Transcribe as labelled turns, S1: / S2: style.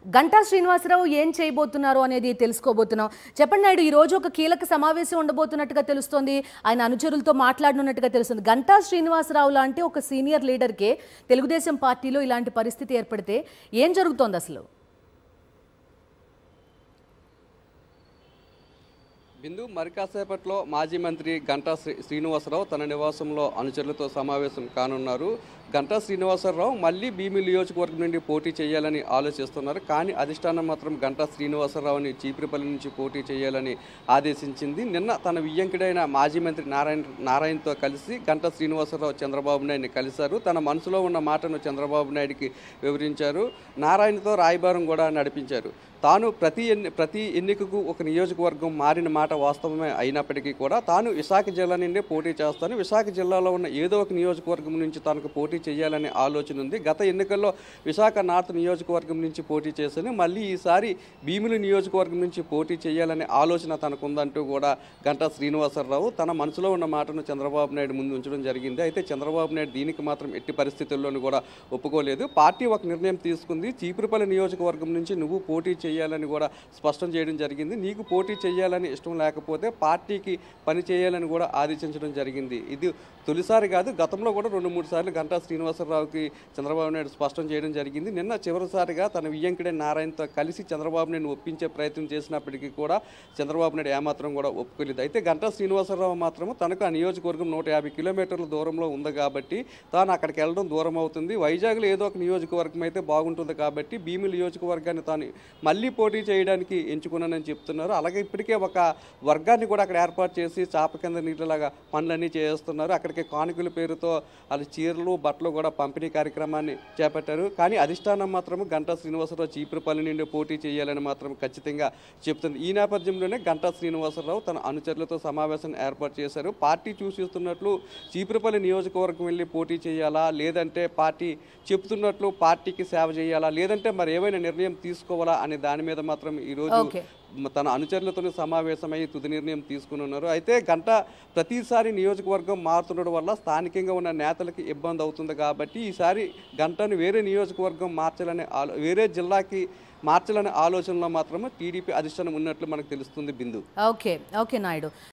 S1: గంటా శ్రీనివాసరావు ఏం చేయబోతున్నారు అనేది తెలుసుకోబోతున్నాం చెప్పండి నాయుడు ఈ రోజు ఒక కీలక సమావేశం ఉండబోతున్నట్టుగా తెలుస్తోంది ఆయన అనుచరులతో మాట్లాడనున్నట్టుగా తెలుస్తుంది గంటా శ్రీనివాసరావు లాంటి ఒక సీనియర్ లీడర్కే తెలుగుదేశం పార్టీలో ఇలాంటి పరిస్థితి ఏర్పడితే ఏం జరుగుతోంది అసలు
S2: బిందు మరి కాసేపట్లో మాజీ మంత్రి గంటా శ్రీ శ్రీనివాసరావు తన నివాసంలో అనుచరులతో సమావేశం కానున్నారు గంటా శ్రీనివాసరావు మళ్ళీ భీమి నియోజకవర్గం నుండి పోటీ చేయాలని ఆలోచిస్తున్నారు కానీ అధిష్టానం మాత్రం గంటా శ్రీనివాసరావుని చీపురిపల్లి నుంచి పోటీ చేయాలని ఆదేశించింది నిన్న తన వియ్యంకుడైన మాజీ మంత్రి నారాయణ నారాయణతో కలిసి గంటా శ్రీనివాసరావు చంద్రబాబు నాయుడిని కలిశారు తన మనసులో ఉన్న మాటను చంద్రబాబు నాయుడికి వివరించారు నారాయణతో రాయబారం కూడా నడిపించారు తాను ప్రతి ఎన్ని ప్రతి ఎన్నికకు ఒక నియోజకవర్గం మారిన మాట వాస్తవమే అయినప్పటికీ కూడా తాను విశాఖ జిల్లా నుండే పోటీ చేస్తాను విశాఖ జిల్లాలో ఉన్న ఏదో ఒక నియోజకవర్గం నుంచి తనకు పోటీ చేయాలనే ఆలోచన ఉంది గత ఎన్నికల్లో విశాఖ నార్త్ నియోజకవర్గం నుంచి పోటీ చేశాను మళ్ళీ ఈసారి భీములు నియోజకవర్గం నుంచి పోటీ చేయాలనే ఆలోచన తనకు ఉందంటూ కూడా గంటా శ్రీనివాసరావు తన మనసులో ఉన్న మాటను చంద్రబాబు నాయుడు ముందు ఉంచడం జరిగింది అయితే చంద్రబాబు నాయుడు దీనికి మాత్రం ఎట్టి పరిస్థితుల్లోనూ కూడా ఒప్పుకోలేదు పార్టీ ఒక నిర్ణయం తీసుకుంది చీపురుపల్లి నియోజకవర్గం నుంచి నువ్వు పోటీ చేయాలని కూడా స్పష్టం చేయడం జరిగింది నీకు పోటీ చేయాలని ఇష్టం లేకపోతే పార్టీకి పని చేయాలని కూడా ఆదేశించడం జరిగింది ఇది తొలిసారి కాదు గతంలో కూడా రెండు మూడు సార్లు గంటా శ్రీనివాసరావుకి చంద్రబాబు నాయుడు స్పష్టం చేయడం జరిగింది నిన్న చివరిసారిగా తన వియ్యంకుడే నారాయణతో కలిసి చంద్రబాబు నాయుడు ఒప్పించే ప్రయత్నం చేసినప్పటికీ కూడా చంద్రబాబు నాయుడు ఏమాత్రం కూడా ఒప్పుకోలేదు అయితే గంటా శ్రీనివాసరావు మాత్రం తనకు ఆ నియోజకవర్గం నూట యాభై కిలోమీటర్ల దూరంలో ఉంది కాబట్టి తాను అక్కడికి వెళ్ళడం దూరం అవుతుంది వైజాగ్లో ఏదో ఒక నియోజకవర్గం అయితే బాగుంటుంది కాబట్టి భీమి నియోజకవర్గాన్ని తాను మళ్ళీ పోటీ చేయడానికి ఎంచుకున్నానని చెప్తున్నారు అలాగే ఇప్పటికే ఒక వర్గాన్ని కూడా అక్కడ ఏర్పాటు చేసి చాప కింద నీటిలాగా పనులన్నీ చేస్తున్నారు అక్కడికి కానుకల పేరుతో వాళ్ళ చీరలు బట్టలు కూడా పంపిణీ కార్యక్రమాన్ని చేపట్టారు కానీ అధిష్టానం మాత్రం గంటా శ్రీనివాసరావు చీపురుపల్లి నుండి పోటీ చేయాలని మాత్రం ఖచ్చితంగా చెప్తుంది ఈ నేపథ్యంలోనే గంటా శ్రీనివాసరావు తన అనుచరులతో సమావేశం ఏర్పాటు చేశారు పార్టీ చూసిస్తున్నట్లు చీపురుపల్లి నియోజకవర్గం వెళ్ళి పోటీ చేయాలా లేదంటే పార్టీ చెప్తున్నట్లు పార్టీకి సేవ చేయాలా లేదంటే మరి ఏవైనా నిర్ణయం తీసుకోవాలా అనే దాని మీద మాత్రం ఈరోజు
S1: ఓకే
S2: మ- తన అనుచరులతో సమావేశమై తుది నిర్ణయం తీసుకుని ఉన్నారు అయితే గంట ప్రతిసారి నియోజకవర్గం మారుతుండడం వల్ల స్థానికంగా ఉన్న నేతలకి ఇబ్బంది అవుతుంది కాబట్టి ఈసారి గంటను వేరే నియోజకవర్గం మార్చాలనే ఆలో వేరే జిల్లాకి మార్చాలనే ఆలోచనలో మాత్రమే టీడీపీ అధిష్టానం ఉన్నట్లు మనకు తెలుస్తుంది బిందు
S1: ఓకే ఓకే నాయుడు